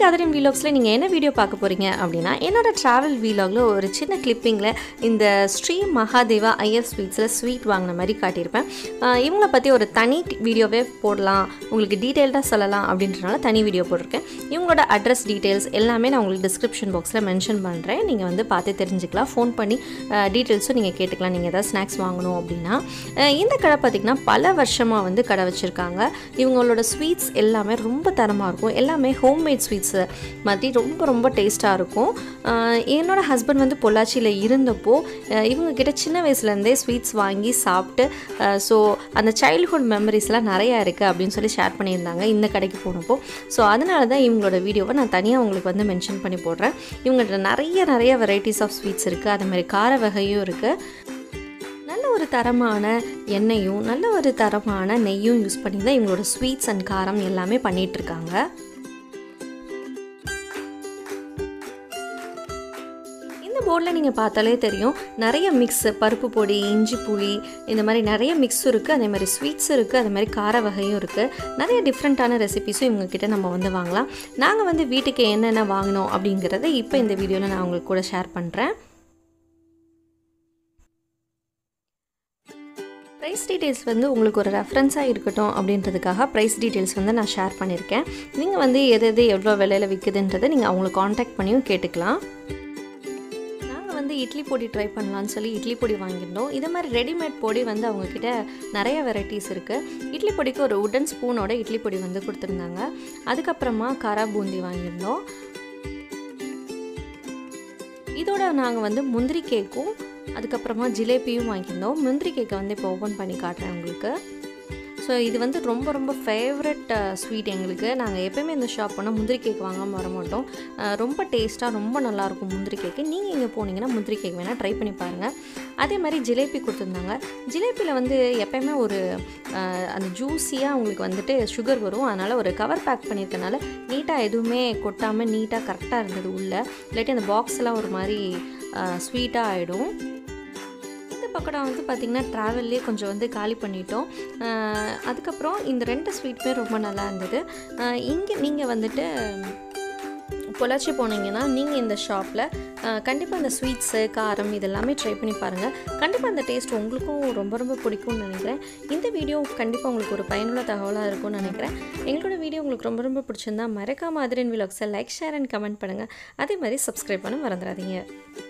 காதரின் வீலாக்ஸில் நீங்கள் என்ன வீடியோ பார்க்க போகிறீங்க அப்படின்னா என்னோட ட்ராவல் வீலாகில் ஒரு சின்ன கிளிப்பிங்கில் இந்த ஸ்ரீ மகாதேவா ஐஎஃப் ஸ்வீட்ஸில் ஸ்வீட் வாங்கின மாதிரி காட்டியிருப்பேன் ஆஹ் இவங்கள பற்றி ஒரு தனி வீடியோவே போடலாம் உங்களுக்கு டீட்டெயில்டாக சொல்லலாம் அப்படின்றனால தனி வீடியோ போட்டிருக்கேன் இவங்களோட அட்ரஸ் டீட்டெயில்ஸ் எல்லாமே நான் உங்களுக்கு டிஸ்கிரிப்ஷன் பாக்ஸில் மென்ஷன் பண்ணுறேன் நீங்கள் வந்து பார்த்து தெரிஞ்சுக்கலாம் ஃபோன் பண்ணி டீட்டெயில்ஸும் நீங்கள் கேட்டுக்கலாம் நீங்கள் ஏதாவது ஸ்நாக்ஸ் வாங்கணும் அப்படின்னா ஆஹ் இந்த கடை பார்த்திங்கன்னா பல வருஷமாக வந்து கடை வச்சுருக்காங்க இவங்களோட ஸ்வீட்ஸ் எல்லாமே ரொம்ப தரமாக இருக்கும் எல்லாமே ஹோம்மேட் ஸ்வீட்ஸு மாதிரி ரொம்ப ரொம்ப டேஸ்ட்டாக இருக்கும் ஆஹ் என்னோட ஹஸ்பண்ட் வந்து பொள்ளாச்சியில் இருந்தப்போ ஆஹ் இவங்க கிட்ட சின்ன வயசுலேருந்தே ஸ்வீட்ஸ் வாங்கி சாப்பிட்டு ஸோ அந்த சைல்ட்ஹுட் மெமரிஸ்லாம் நிறையா இருக்குது அப்படின்னு சொல்லி ஷேர் பண்ணியிருந்தாங்க இந்த கடைக்கு போனப்போ ஸோ அதனால தான் இவங்களோட வீடியோவை நான் தனியாக உங்களுக்கு வந்து மென்ஷன் பண்ணி போடுறேன் இவங்கள்ட்ட நிறைய நிறைய வெரைட்டிஸ் ஆஃப் ஸ்வீட்ஸ் இருக்குது அதே மாதிரி கார வகையும் இருக்குது நல்ல ஒரு தரமான எண்ணெயும் நல்ல ஒரு தரமான நெய்யும் யூஸ் பண்ணி தான் இவங்களோட ஸ்வீட்ஸ் அண்ட் காரம் எல்லாமே பண்ணிகிட்ருக்காங்க இந்த போர்டில் நீங்கள் பார்த்தாலே தெரியும் நிறைய மிக்ஸ் பருப்பு பொடி இஞ்சி புளி இந்த மாதிரி நிறைய மிக்ஸ் இருக்குது அதே மாதிரி ஸ்வீட்ஸ் இருக்குது அதே மாதிரி கார வகையும் இருக்குது நிறைய டிஃப்ரெண்ட்டான ரெசிபிஸும் இவங்கக்கிட்ட நம்ம வந்து வாங்கலாம் நாங்கள் வந்து வீட்டுக்கு என்னென்ன வாங்கினோம் அப்படிங்கிறத இப்போ இந்த வீடியோவில் நான் உங்களுக்கு கூட ஷேர் பண்ணுறேன் ப்ரைஸ் டீட்டெயில்ஸ் வந்து உங்களுக்கு ஒரு ரெஃபரன்ஸாக இருக்கட்டும் அப்படின்றதுக்காக ப்ரைஸ் டீட்டெயில்ஸ் வந்து நான் ஷேர் பண்ணியிருக்கேன் நீங்கள் வந்து எது எது எவ்வளோ விலையில் விற்குதுன்றதை நீங்கள் அவங்கள காண்டாக்ட் பண்ணியும் கேட்டுக்கலாம் நாங்கள் வந்து இட்லி பொடி ட்ரை பண்ணலான்னு சொல்லி இட்லி பொடி வாங்கியிருந்தோம் இதே மாதிரி ரெடிமேட் பொடி வந்து அவங்கக்கிட்ட நிறைய வெரைட்டிஸ் இருக்குது இட்லி பொடிக்கு ஒரு உடன் ஸ்பூனோட இட்லி பொடி வந்து கொடுத்துருந்தாங்க அதுக்கப்புறமா காரா பூந்தி வாங்கியிருந்தோம் இதோட நாங்கள் வந்து முந்திரி கேக்கும் அதுக்கப்புறமா ஜிலேபியும் வாங்கியிருந்தோம் முந்திரி கேக்கை வந்து இப்போ ஓப்பன் பண்ணி காட்டுறேன் உங்களுக்கு ஸோ இது வந்து ரொம்ப ரொம்ப ஃபேவரட் ஸ்வீட் எங்களுக்கு நாங்கள் எப்போயுமே இந்த ஷாப் போனால் முந்திரி கேக் வாங்காமல் வர மாட்டோம் அஹ் ரொம்ப டேஸ்ட்டாக ரொம்ப நல்லாயிருக்கும் முந்திரி கேக்கு நீங்கள் இங்கே போனீங்கன்னா முந்திரி கேக் வேணால் ட்ரை பண்ணி பாருங்கள் அதே மாதிரி ஜிலேபி கொடுத்துருந்தாங்க ஜிலேபியில் வந்து எப்போயுமே ஒரு அஹ், அந்த ஜூஸியாக உங்களுக்கு வந்துட்டு சுகர் வரும் அதனால் ஒரு கவர் பேக் பண்ணியிருக்கனால நீட்டாக எதுவுமே கொட்டாமல் நீட்டாக கரெக்டாக இருந்தது உள்ளே இல்லாட்டி அந்த பாக்ஸ் எல்லாம் ஒரு மாதிரி ஸ்வீட்டாக ஆகிடும் இந்த பக்கோடா வந்து பார்த்திங்கன்னா ட்ராவல்லே கொஞ்சம் வந்து காலி பண்ணிட்டோம் அஹ் அதுக்கப்புறம் இந்த ரெண்டு ஸ்வீட்டுமே ரொம்ப நல்லா இருந்தது இங்கே நீங்கள் வந்துட்டு பொள்ளாச்சி போனீங்கன்னா நீங்கள் இந்த ஷாப்பில் கண்டிப்பாக இந்த ஸ்வீட்ஸு காரம் இதெல்லாமே ட்ரை பண்ணி பாருங்கள் கண்டிப்பாக அந்த டேஸ்ட் உங்களுக்கும் ரொம்ப ரொம்ப பிடிக்கும்னு நினைக்கிறேன் இந்த வீடியோ கண்டிப்பாக உங்களுக்கு ஒரு பயனுள்ள தகவலாக இருக்கும்னு நினைக்கிறேன் எங்களோட வீடியோ உங்களுக்கு ரொம்ப ரொம்ப பிடிச்சிருந்தா மறக்காம அதிரன் விலாக்ஸை லைக் ஷேர் அண்ட் கமெண்ட் பண்ணுங்கள் அதே மாதிரி சப்ஸ்கிரைப் பண்ண மறந்துடாதீங்க